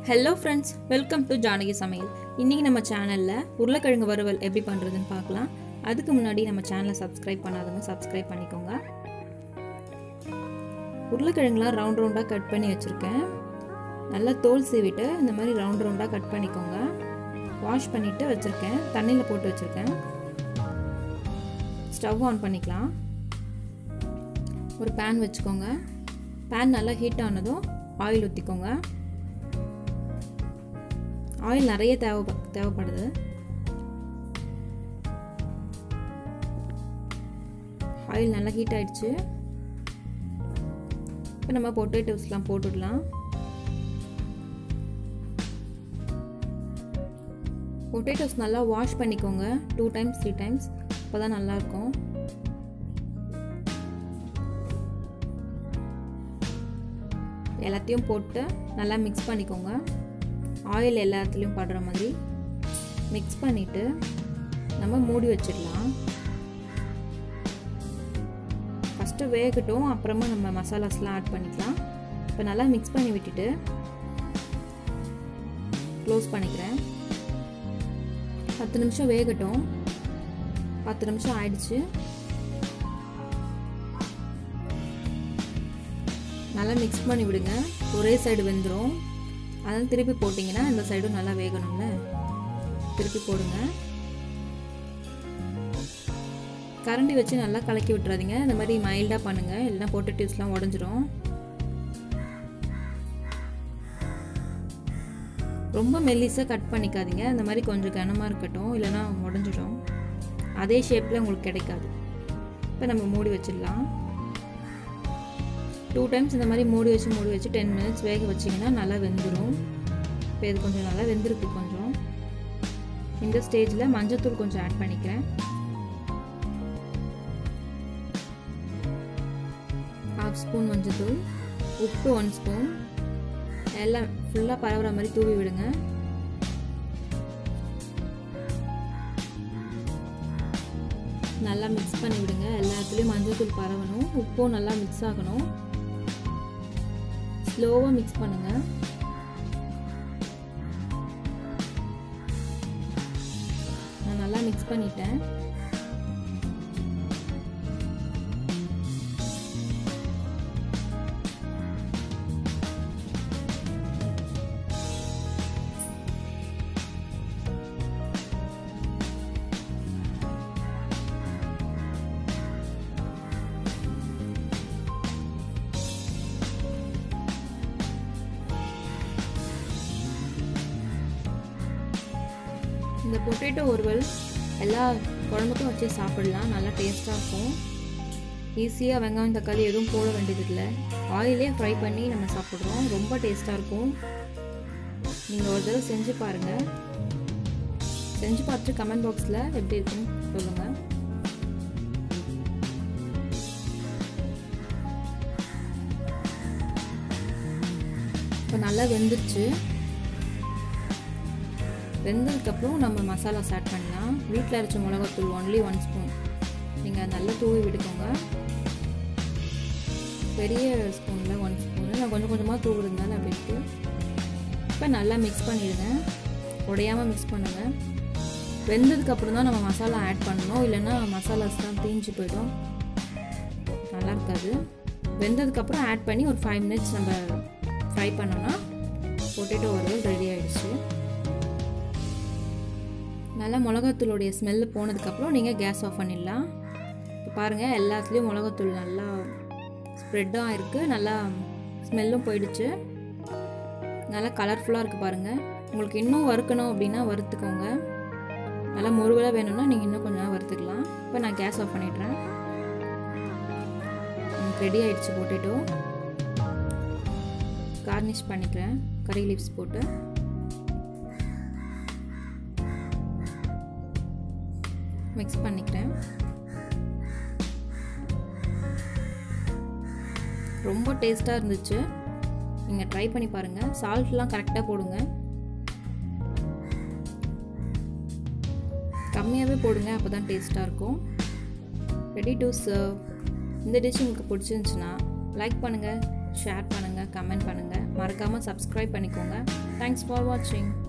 hello friends welcome to Janaki சமையல் இன்றைக்கி நம்ம சேனலில் உருளைக்கிழங்கு வறுவல் எப்படி பண்ணுறதுன்னு பார்க்கலாம் அதுக்கு முன்னாடி நம்ம சேனலை சப்ஸ்கிரைப் பண்ணாதவங்க சப்ஸ்கிரைப் பண்ணிக்கோங்க உருளைக்கிழங்குலாம் ரவுண்ட் ரவுண்டாக கட் பண்ணி வச்சுருக்கேன் நல்லா தோல் சீவிட்டு இந்த மாதிரி ரவுண்ட் ரவுண்டாக கட் பண்ணிக்கோங்க வாஷ் பண்ணிவிட்டு வச்சுருக்கேன் தண்ணியில் போட்டு வச்சுருக்கேன் ஸ்டவ் ஆன் பண்ணிக்கலாம் ஒரு பேன் வச்சுக்கோங்க பேன் நல்லா ஹீட் ஆனதும் ஆயில் ஊற்றிக்கோங்க ஆயில் நிறைய தேவை தேவைப்படுது ஆயில் நல்லா ஹீட் ஆயிடுச்சு இப்போ நம்ம பொட்டேட்டோஸ்லாம் போட்டுடலாம் பொட்டேட்டோஸ் நல்லா வாஷ் பண்ணிக்கோங்க டூ டைம்ஸ் த்ரீ டைம்ஸ் அப்போ தான் நல்லாயிருக்கும் எல்லாத்தையும் போட்டு நல்லா மிக்ஸ் பண்ணிக்கோங்க ஆயில் எல்லாத்துலேயும் படுற மாதிரி மிக்ஸ் பண்ணிவிட்டு நம்ம மூடி வச்சிடலாம் ஃபஸ்ட்டு வேகட்டும் அப்புறமா நம்ம மசாலாஸ்லாம் ஆட் பண்ணிக்கலாம் இப்போ நல்லா மிக்ஸ் பண்ணி விட்டுட்டு க்ளோஸ் பண்ணிக்கிறேன் பத்து நிமிஷம் வேகட்டும் பத்து நிமிஷம் ஆயிடுச்சு நல்லா மிக்ஸ் பண்ணி விடுங்க ஒரே சைடு வெந்துடும் அதனால் திருப்பி போட்டிங்கன்னா இந்த சைடும் நல்லா வேகணும்ல திருப்பி போடுங்க கரண்டி வச்சு நல்லா கலக்கி விட்டுறாதீங்க இந்த மாதிரி மைல்டாக பண்ணுங்கள் இல்லைனா பொட்டேட்டிவ்ஸ்லாம் உடஞ்சிரும் ரொம்ப மெல்லிஸாக கட் பண்ணிக்காதீங்க இந்த மாதிரி கொஞ்சம் கனமாக இருக்கட்டும் இல்லைனா உடஞ்சிடும் அதே ஷேப்பில் உங்களுக்கு கிடைக்காது இப்போ நம்ம மூடி வச்சிடலாம் டூ டைம்ஸ் இந்த மாதிரி மூடி வச்சு மூடி வச்சு டென் மினிட்ஸ் வேக வச்சிங்கன்னா நல்லா வெந்துடும் இப்போ இது கொஞ்சம் நல்லா வெந்திருக்கு கொஞ்சம் இந்த ஸ்டேஜில் மஞ்சத்தூள் கொஞ்சம் ஆட் பண்ணிக்கிறேன் ஹாஃப் ஸ்பூன் மஞ்சத்தூள் உப்பு ஒன் ஸ்பூன் எல்லாம் ஃபுல்லாக பரவுற மாதிரி தூவி விடுங்க நல்லா மிக்ஸ் பண்ணி விடுங்க எல்லா இடத்துலையும் மஞ்சள் பரவணும் உப்பும் நல்லா மிக்ஸ் ஆகணும் ஸ்லோவாக மிக்ஸ் பண்ணுங்க நான் நல்லா மிக்ஸ் பண்ணிட்டேன் இந்த பொட்டேட்டோ ஒருவல் எல்லா குழம்புக்கும் வச்சு சாப்பிடலாம் நல்லா டேஸ்ட்டாக இருக்கும் ஈஸியாக வெங்காயம் தக்காளி எதுவும் போட வேண்டியதில்லை ஆயிலே ஃப்ரை பண்ணி நம்ம சாப்பிட்றோம் ரொம்ப டேஸ்ட்டாக இருக்கும் நீங்கள் ஒரு தடவை செஞ்சு பாருங்கள் செஞ்சு பார்த்துட்டு கமெண்ட் பாக்ஸில் எப்படி இருக்குன்னு சொல்லுங்கள் இப்போ நல்லா வெந்துருச்சு வெந்ததுக்கப்புறம் நம்ம மசாலாஸ் ஆட் பண்ணலாம் வீட்டில் அரைச்ச மிளகாத்தூள் ஒன்லி ஒன் ஸ்பூன் நீங்கள் நல்லா தூவி விட்டுக்கோங்க பெரிய ஸ்பூனில் ஒன் ஸ்பூனு நான் கொஞ்சம் கொஞ்சமாக தூவுறதுனால அப்படி இருக்கு இப்போ நல்லா மிக்ஸ் பண்ணிடுங்க உடையாமல் மிக்ஸ் பண்ணுங்கள் வெந்ததுக்கப்புறம் தான் நம்ம மசாலா ஆட் பண்ணணும் இல்லைன்னா மசாலாஸ் தான் தீஞ்சு போயிடும் நல்லா இருக்காது வெந்ததுக்கப்புறம் ஆட் பண்ணி ஒரு ஃபைவ் மினிட்ஸ் நம்ம ஃப்ரை பண்ணோன்னா பொட்டேட்டோ வறுவல் ரெடி ஆகிடுச்சு நல்லா மிளகாத்தூளுடைய ஸ்மெல்லு போனதுக்கப்புறம் நீங்கள் கேஸ் ஆஃப் பண்ணிடலாம் இப்போ பாருங்கள் எல்லாத்துலேயும் மிளகாத்தூள் நல்லா ஸ்ப்ரெட்டும் இருக்குது நல்லா ஸ்மெல்லும் போயிடுச்சு நல்லா கலர்ஃபுல்லாக இருக்குது பாருங்கள் உங்களுக்கு இன்னும் வறுக்கணும் அப்படின்னா வறுத்துக்கோங்க நல்லா முருகலாக வேணும்னா நீங்கள் இன்னும் கொஞ்சம் வறுத்துக்கலாம் இப்போ நான் கேஸ் ஆஃப் பண்ணிடுறேன் ரெடி ஆகிடுச்சு போட்டுட்டோ கார்னிஷ் பண்ணிக்கிறேன் கறி லீவ்ஸ் போட்டு மிக்ஸ் பண்ணிக்கிறேன் ரொம்ப டேஸ்ட்டாக இருந்துச்சு நீங்கள் ட்ரை பண்ணி பாருங்கள் சால்ட்லாம் கரெக்டாக போடுங்க கம்மியாகவே போடுங்க அப்போ தான் டேஸ்ட்டாக இருக்கும் ரெடி டு சர்வ் இந்த டிஷ் உங்களுக்கு பிடிச்சிருந்துச்சுன்னா லைக் பண்ணுங்கள் ஷேர் பண்ணுங்கள் பண்ணுங்கள் கமெண்ட் பண்ணுங்கள் மறக்காமல் சப்ஸ்கிரைப் பண்ணிக்கோங்க தேங்க்ஸ் ஃபார் வாட்சிங்